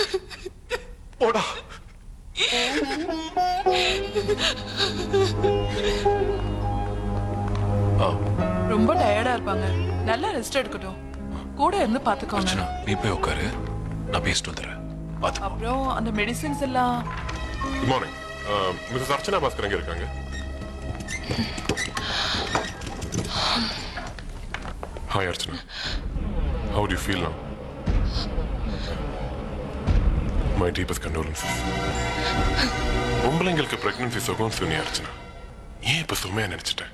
போடா ரொம்ப டயர்டா இருப்பாங்க நல்லா ரெஸ்ட் எடுக்கட்டும் கூட இருந்து பாத்துக்கோங்க அர்ச்சனா நீ போய் உட்காரு நான் பேசிட்டு வந்துடுறேன் பாத்து அப்புறம் அந்த மெடிசின்ஸ் எல்லாம் good morning Mrs Archana Bhaskar எங்க இருக்காங்க hi Archana how do feel now my deepest condolences பொம்பளைங்களுக்கு பிரெக்னன்சி சுகம் சொன்னி அர்ச்சனா ஏன் இப்ப சுமையா நினைச்சிட்டேன்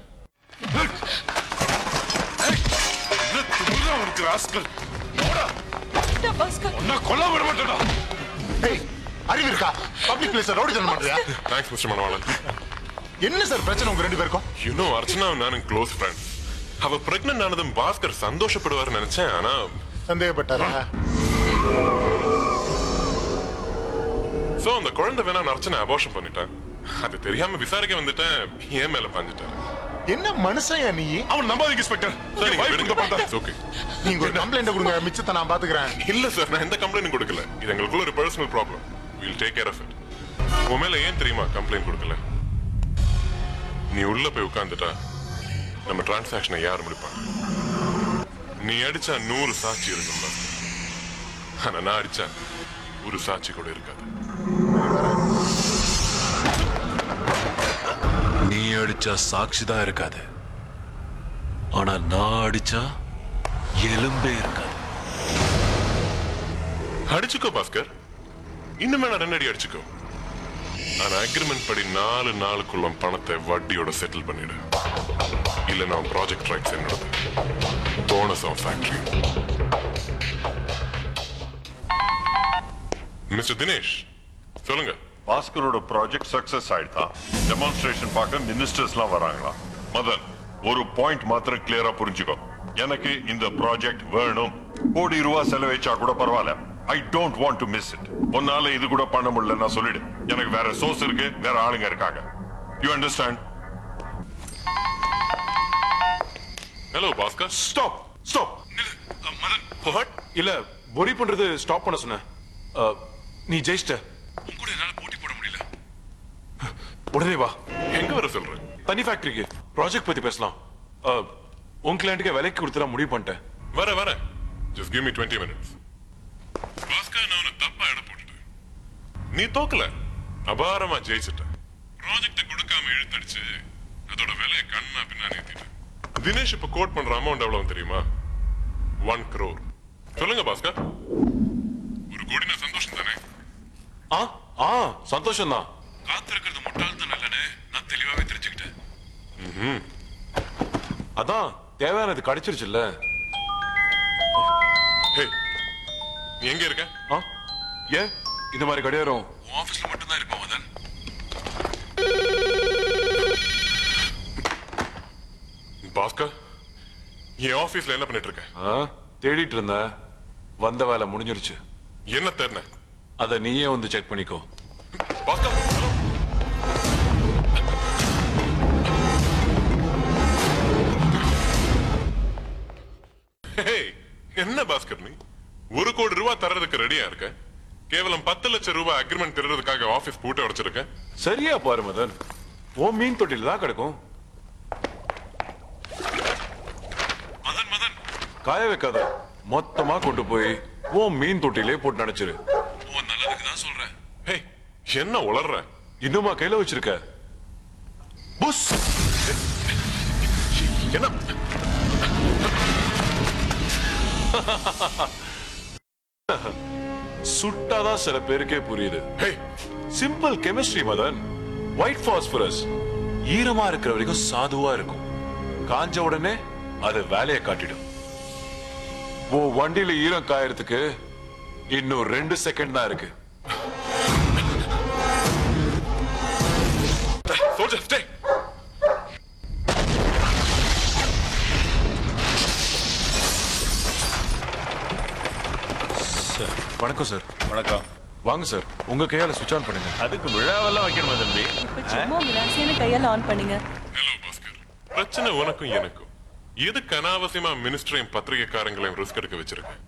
பாஸ்கர் கொல்ல விட மாட்டேடா ஏய் அறிவு இருக்கா பப்ளிக் பிளேஸ்ல ரவுடி தனம் பண்றியா தேங்க்ஸ் மிஸ்டர் மணவாளன் என்ன சார் பிரச்சனை உங்க ரெண்டு பேருக்கும் இன்னும் அர்ச்சனா நானும் க்ளோஸ் ஃப்ரெண்ட் அவ பிரெக்னன்ட் ஆனதும் பாஸ்கர் சந்தோஷப்படுவார்னு நினைச்சேன் ஆனா சந்தேகப்பட்டாரா சோ அந்த குழந்தை வேணா அர்ச்சனை அபார்ஷன் பண்ணிட்டேன் அது தெரியாம விசாரிக்க வந்துட்டேன் ஏன் மேல பாஞ்சிட்டேன் என்ன மனுஷன் நீ அவன் நம்பாதீங்க இன்ஸ்பெக்டர் சரி நீங்க விடுங்க பார்த்தா ஓகே நீங்க ஒரு கம்ப்ளைண்ட் கொடுங்க மிச்சத்தை நான் பாத்துக்கிறேன் இல்ல சார் நான் எந்த கம்ப்ளைண்ட் கொடுக்கல இது எங்களுக்குள்ள ஒரு personal problem will take care of it உன் மேல ஏன் தெரியுமா கம்ப்ளைண்ட் கொடுக்கல நீ உள்ள போய் உட்கார்ந்துட்டா நம்ம டிரான்சாக்ஷனை யார் முடிப்பாங்க நீ அடிச்சா நூறு சாட்சி இருக்கும்ல ஆனா நான் அடிச்சா ஒரு சாட்சி கூட இருக்காது நீ அடிச்சா சாட்சி தான் இருக்காது ஆனா நான் அடிச்சா எலும்பே இருக்காது அடிச்சுக்கோ பாஸ்கர் இன்னும் வேணா ரெண்டு அடி அடிச்சுக்கோ ஆனா அக்ரிமெண்ட் படி நாலு நாளுக்குள்ள பணத்தை வட்டியோட செட்டில் பண்ணிடு இல்ல நான் ப்ராஜெக்ட் ரைட்ஸ் என்னோட bonus of factory mister Dinesh சொல்லுங்க பாஸ்கரோட ப்ராஜெக்ட் சக்சஸ் ஆயிடுதா டெமான்ஸ்ட்ரேஷன் பார்க்க மினிஸ்டர்ஸ்லாம் வராங்களா மதன் ஒரு பாயிண்ட் மாத்திரம் கிளியரா புரிஞ்சுக்கோ எனக்கு இந்த ப்ராஜெக்ட் வேணும் கோடி ரூபா செலவழிச்சா கூட பரவாயில்ல I don't want to miss it உன்னால இது கூட பண்ண முடியல நான் சொல்லிடு எனக்கு வேற சோர்ஸ் இருக்கு வேற ஆளுங்க இருக்காங்க you understand hello Bhaskar stop stop Madan what இல்ல பொரி பண்றது ஸ்டாப் பண்ண சொன்னேன் அஹ், நீ ஜெயிச்சிட்ட உன் கூட என்னால போட்டி போட முடியல உடனே வா எங்க வர சொல்றேன் தனி ஃபேக்டரிக்கு ப்ராஜெக்ட் பத்தி பேசலாம் அஹ், உன் கிளைண்ட்டுக்கு விலைக்கு கொடுத்துட முடிவு பண்ணிட்டேன் வர வர just give me 20 minutes Bhaskar நான் உன்னை தப்பா எடை போட்டுட்டேன் நீ தோக்கல அபாரமா ஜெயிச்சிட்ட ப்ராஜெக்ட கொடுக்காம இழுத்தடிச்சு அதோட விலையை கண்ணா பின்னா நிறுத்திட்டேன் தினேஷ் இப்ப கோட் பண்ற அமௌண்ட் எவ்வளவு தெரியுமா ஒன் crore சொல்லுங்க பாஸ்கர் ஒரு கோடினா சந்தோஷம் தானே ஆ ஆ சந்தோஷம் தான் காத்திருக்கிறது முட்டாள்தான் இல்லனே நான் தெளிவாவே தெரிஞ்சுக்கிட்டேன் அதான் தேவையானது கிடைச்சிருச்சுல்ல ஹே நீ எங்க இருக்க ஆ ஏன் இந்த மாதிரி கடியாரம் உன் ஆபீஸ்ல மட்டும் தான் இருக்கும் மதன் பாஸ்கர் என் ஆபீஸ்ல என்ன பண்ணிட்டு இருக்க ஆ, தேடிட்டு இருந்தேன் வந்த வேலை முடிஞ்சிருச்சு என்ன தேர்ன அத நீயே வந்து செக் பண்ணிக்கோ பாஸ்கர் hello? Hey, என்ன பாஸ்கர் நீ ஒரு கோடி ரூபாய் தர்றதுக்கு ரெடியா இருக்க கேவலம் பத்து லட்சம் ரூபாய் அக்ரிமெண்ட் தர்றதுக்காக ஆபீஸ் பூட்டை உடைச்சிருக்க சரியா பாரு மதன் உன் மீன் தொட்டில தான் கிடக்கும் மதன் மதன் காய வைக்காத மொத்தமா கொண்டு போய் உன் மீன் தொட்டிலே போட்டு நினைச்சிரு உன் நல்லதுக்கு தான் சொல்றேன் ஹே என்ன உளர்ற இன்னுமா கையில வச்சிருக்க புஷ் என்ன சுட்டாதான் சில பேருக்கே புரியுது hey simple chemistry Madan white phosphorus ஈரமா இருக்கிற வரைக்கும் சாதுவா இருக்கும் காஞ்ச உடனே அது வேலையை காட்டிடும் ஓ வண்டியில ஈரம் காயறதுக்கு இன்னும் ரெண்டு செகண்ட் தான் இருக்கு சோல்ஜர் ஸ்டே சார் வணக்கம் சார் வணக்கம் வாங்க சார் உங்க கையால சுவிட்ச் ஆன் பண்ணுங்க அதுக்கு விழாவெல்லாம் வைக்கணுமா தம்பி இப்ப சும்மா விளாசியான கையால ஆன் பண்ணுங்க ஹலோ பாஸ்கர் பிரச்சனை உனக்கும் எனக்கும் எதுக்கு அனாவசியமா மினிஸ்டரையும் பத்திரிகைக்காரங்களையும் ரிஸ்க் எடுக்க வச்சிருக்க